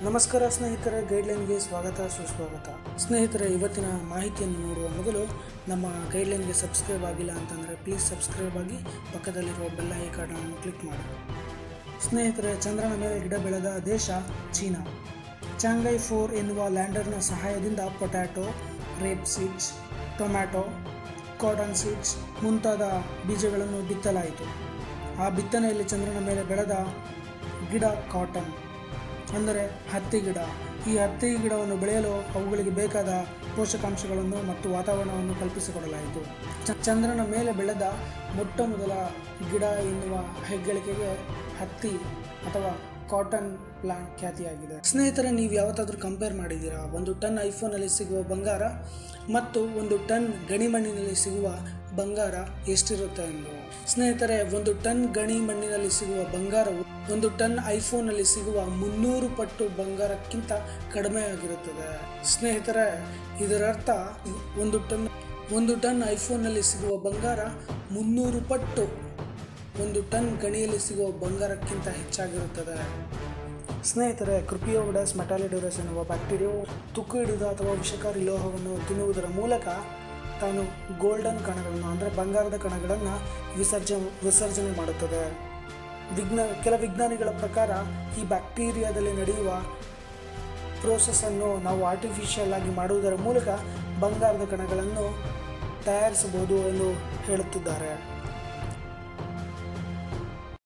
ನಮಸ್ಕಾರ ಸ್ನೇಹಿತರೆ ಗೈಡ್ಲೈನ್ಗೆ ಸ್ವಾಗತ ಸುಸ್ವಾಗತ ಸ್ನೇಹಿತರೆ ಇವತ್ತಿನ ಮಾಹಿತಿಯನ್ನು ನೋಡುವ ಮೊದಲು ನಮ್ಮ ಗೈಡ್ಲೈನ್ಗೆ ಸಬ್ಸ್ಕ್ರೈಬ್ ಆಗಿಲ್ಲ ಅಂತಂದರೆ ಪ್ಲೀಸ್ ಸಬ್ಸ್ಕ್ರೈಬ್ ಆಗಿ ಪಕ್ಕದಲ್ಲಿರುವ ಬೆಲ್ಲ ಐಕಾನನ್ನು ಕ್ಲಿಕ್ ಮಾಡಿ ಸ್ನೇಹಿತರೆ ಚಂದ್ರನ ಮೇಲೆ ಗಿಡ ಬೆಳೆದ ದೇಶ ಚೀನಾ ಚಾಂಗೈ ಫೋರ್ ಎನ್ನುವ ಲ್ಯಾಂಡರ್ನ ಸಹಾಯದಿಂದ potato rape seeds tomato cotton seeds ಮುಂತಾದ ಬೀಜಗಳನ್ನು ಬಿತ್ತಲಾಯಿತು ಆ ಬಿತ್ತನೆಯಲ್ಲಿ ಚಂದ್ರನ ಮೇಲೆ ಬೆಳೆದ ಗಿಡ ಕಾಟನ್ ಅಂದರೆ ಹತ್ತಿ ಗಿಡ ಈ ಹತ್ತಿ ಗಿಡವನ್ನು ಬೆಳೆಯಲು ಅವುಗಳಿಗೆ ಬೇಕಾದ ಪೋಷಕಾಂಶಗಳನ್ನು ಮತ್ತು ವಾತಾವರಣವನ್ನು ಕಲ್ಪಿಸಿಕೊಡಲಾಯಿತು ಚ- ಚಂದ್ರನ ಮೇಲೆ ಬೆಳೆದ ಮೊಟ್ಟ ಮೊದಲ ಗಿಡ ಎನ್ನುವ ಹೆಗ್ಗಳಿಕೆಗೆ ಹತ್ತಿ ಅಥವಾ ಕಾಟನ್ ಪ್ಲಾಂಟ್ ಖ್ಯಾತಿಯಾಗಿದೆ ಸ್ನೇಹಿತರೆ ನೀವು ಯಾವತ್ತಾದರೂ ಕಂಪೇರ್ ಮಾಡಿದ್ದೀರಾ ಒಂದು ಟನ್ ಐಫೋನಲ್ಲಿ ಸಿಗುವ ಬಂಗಾರ ಮತ್ತು ಒಂದು ಟನ್ ಗಣಿಮಣ್ಣಿನಲ್ಲಿ ಸಿಗುವ ಬಂಗಾರ ಎಷ್ಟಿರುತ್ತೆ ಎಂದು ಸ್ನೇಹಿತರೆ ಒಂದು ಟನ್ ಗಣಿ ಮಣ್ಣಿನಲ್ಲಿ ಸಿಗುವ ಬಂಗಾರವು ಒಂದು ಟನ್ ಐಫೋನಲ್ಲಿ ಸಿಗುವ ಮುನ್ನೂರು ಪಟ್ಟು ಬಂಗಾರಕ್ಕಿಂತ ಕಡಿಮೆ ಆಗಿರುತ್ತದೆ ಸ್ನೇಹಿತರೆ ಇದರರ್ಥ ಒಂದು ಟನ್ ಒಂದು ಟನ್ ಐಫೋನ್ನಲ್ಲಿ ಸಿಗುವ ಬಂಗಾರ ಮುನ್ನೂರು ಪಟ್ಟು ಒಂದು ಟನ್ ಗಣಿಯಲ್ಲಿ ಸಿಗುವ ಬಂಗಾರಕ್ಕಿಂತ ಹೆಚ್ಚಾಗಿರುತ್ತದೆ ಸ್ನೇಹಿತರೆ ಕ್ರಿಪಿಯೋಡಸ್ ಮೆಟಾಲಿಡೋರಸ್ ಎನ್ನುವ ಬ್ಯಾಕ್ಟೀರಿಯಾವು ತುಕ್ಕು ಹಿಡಿದ ಅಥವಾ ವಿಷಕಾರಿ ಲೋಹವನ್ನು ತಿನ್ನುವುದರ ಮೂಲಕ ತಾನು ಗೋಲ್ಡನ್ ಕಣಗಳನ್ನು ಅಂದರೆ ಬಂಗಾರದ ಕಣಗಳನ್ನು ವಿಸರ್ಜನೆ ವಿಸರ್ಜನೆ ಮಾಡುತ್ತದೆ ವಿಜ್ಞಾ ಕೆಲ ವಿಜ್ಞಾನಿಗಳ ಪ್ರಕಾರ ಈ ಬ್ಯಾಕ್ಟೀರಿಯಾದಲ್ಲಿ ನಡೆಯುವ ಪ್ರೋಸೆಸ್ಸನ್ನು ನಾವು ಆರ್ಟಿಫಿಷಿಯಲ್ ಆಗಿ ಮಾಡುವುದರ ಮೂಲಕ ಬಂಗಾರದ ಕಣಗಳನ್ನು ತಯಾರಿಸಬಹುದು ಎಂದು ಹೇಳುತ್ತಿದ್ದಾರೆ